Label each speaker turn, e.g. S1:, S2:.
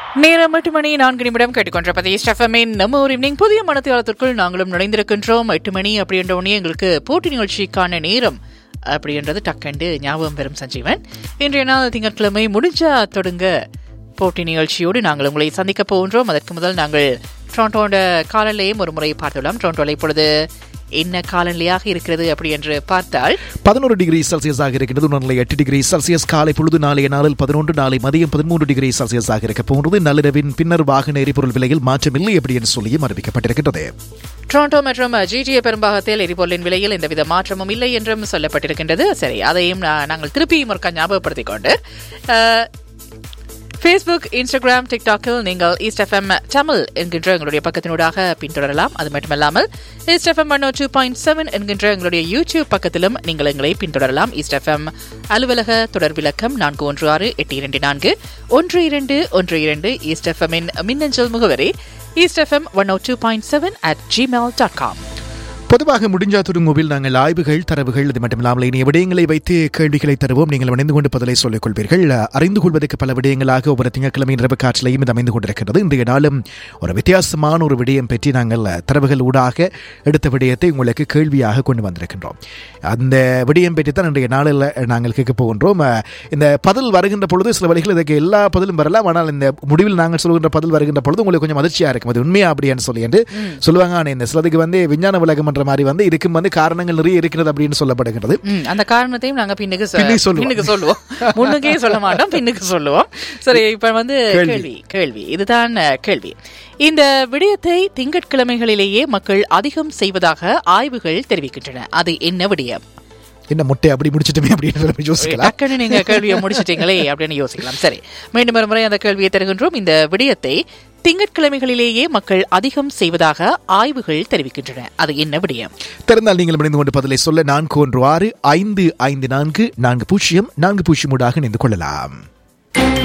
S1: நேரம் எட்டு மணி நான்கு நிமிடம் கேட்டுக்கொண்டிருப்பது ஸ்டெஃபமின் நம்ம ஒரு ஈவினிங் புதிய மனத்தியாளத்திற்குள் நாங்களும் நுழைந்திருக்கின்றோம் எட்டு மணி அப்படின்ற உடனே எங்களுக்கு போட்டி நிகழ்ச்சிக்கான நேரம் அப்படின்றது டக்கண்டு ஞாபகம் பெறும் சஞ்சீவன் இன்றைய நாள் திங்கட்கிழமை முடிஞ்சா தொடங்க போட்டி நிகழ்ச்சியோடு நாங்கள் உங்களை சந்திக்க போகின்றோம் அதற்கு முதல் நாங்கள் டொரண்டோட காலநிலையும் ஒரு முறை பார்த்துள்ளோம் டொரண்டோல இப்பொழுது என்ன காலநிலையாக இருக்கிறது அப்படி என்று பார்த்தால்
S2: பதினோரு டிகிரி செல்சியஸாக இருக்கிறது உணர்நிலை எட்டு டிகிரி செல்சியஸ் காலை பொழுது நாளைய நாளில் பதினொன்று நாளை மதியம் பதிமூன்று டிகிரி செல்சியஸாக இருக்க போகிறது நள்ளிரவின் பின்னர் வாகன எரிபொருள் விலையில் மாற்றமில்லை எப்படி என்று சொல்லியும் அறிவிக்கப்பட்டிருக்கின்றது
S1: டொரண்டோ மற்றும் ஜிடிஏ பெரும்பாகத்தில் எரிபொருளின் விலையில் எந்தவித மாற்றமும் இல்லை என்றும் சொல்லப்பட்டிருக்கின்றது சரி அதையும் நா- நாங்கள் திருப்பியும் ஒருக்கா ஞாபகப்படுத்திக் கொண்டு அஹ், ஃபேஸ்புக் இன்ஸ்டாகிராம் டிக்டாக்கில் நீங்கள் ஈஸ்ட் எஃப்எம் தமிழ் என்கின்ற எங்களுடைய பக்கத்தினூடாக பின்தொடரலாம் அது மட்டுமல்லாமல் East FM one two point seven என்கின்ற எங்களுடைய யூடியூப் பக்கத்திலும் நீங்கள் எங்களை பின்தொடரலாம் ஈஸ்ட் எஃப்எம் அலுவலக தொடர் விளக்கம் நான்கு ஒன்று ஆறு எட்டு இரண்டு நான்கு ஒன்று இரண்டு ஒன்று இரண்டு ஈஸ்ட் எஃப்எம்மின் மின்னஞ்சல் முகவரி East FM one two point seven at Gmail dot com
S2: பொதுவாக முடிஞ்சா துருங்குவில் நாங்கள் ஆய்வுகள் தரவுகள் இது மட்டுமில்லாமல் இனிய விடயங்களை வைத்து கேள்விகளை தருவோம் நீங்கள் இணைந்து கொண்டு பதிலை சொல்லிக் கொள்வீர்கள் அறிந்து கொள்வதற்கு பல விடயங்களாக ஒவ்வொரு திங்கட்கிழமை இரவு காற்றிலையும் இது அமைந்து கொண்டிருக்கிறது இன்றைய நாளும் ஒரு வித்தியாசமான ஒரு விடயம் பற்றி நாங்கள் தரவுகள் ஊடாக எடுத்த விடயத்தை உங்களுக்கு கேள்வியாக கொண்டு வந்திருக்கின்றோம் அந்த விடயம் பற்றி தான் இன்றைய நாளில் நாங்கள் கேட்க போகின்றோம் அஹ், இந்த பதில் வருகின்ற பொழுது சில வழிகள் இதுக்கு எல்லா பதிலும் வரலாம் ஆனால் இந்த முடிவில் நாங்கள் சொல்கின்ற பதில் வருகின்ற பொழுது உங்களுக்கு கொஞ்சம் அதிர்ச்சியாக இருக்கும் அது உண்மையா அப்படின்னு சொல்லி என்று சொல்லுவாங்க ஆனால் இந்த சிலதுக்கு வந்து விஞ்ஞான உலகம் என்ற மாதிரி வந்து இதுக்கும் வந்து காரணங்கள் நிறைய இருக்கிறது அப்படின்னு சொல்லப்படுகிறது
S1: ம், அந்த காரணத்தையும் நாங்க பின்னுக்கு சொ-
S2: பின்னுக்கு சொல்லுவோம்.
S1: பின்னுக்கு சொல்லுவோம் முன்னுக்கே சொல்ல மாட்டோம் பின்னுக்கு சொல்லுவோம் சரி இப்ப வந்து
S2: கேள்வி.
S1: கேள்வி கேள்வி இதுதான் அஹ், கேள்வி இந்த விடயத்தை திங்கட்கிழமைகளிலேயே மக்கள் அதிகம் செய்வதாக ஆய்வுகள் தெரிவிக்கின்றன அது என்ன விடயம்
S2: என்ன முட்டை அப்படி முடிச்சிட்டுமே அப்படின்னு சொல்லி யோசிக்கலாம்
S1: டக்குன்னு நீங்க கேள்வியை முடிச்சிட்டீங்களே அப்படின்னு யோசிக்கலாம் சரி மீண்டும் ஒரு முறை அந்த கேள்வியை தருகின்றோம் இந்த விடயத்தை திங்கட்கிழமைகளிலேயே மக்கள் அதிகம் செய்வதாக ஆய்வுகள் தெரிவிக்கின்றன அது என்ன விடயம்
S2: தெரிந்தால் நீங்கள் இணைந்து கொண்டு பதிலை சொல்ல நான்கு ஒன்று ஆறு ஐந்து ஐந்து நான்கு நான்கு பூஜ்ஜியம் நான்கு பூஜ்ஜியம் ஊடாக இணைந்து கொள்ளலாம்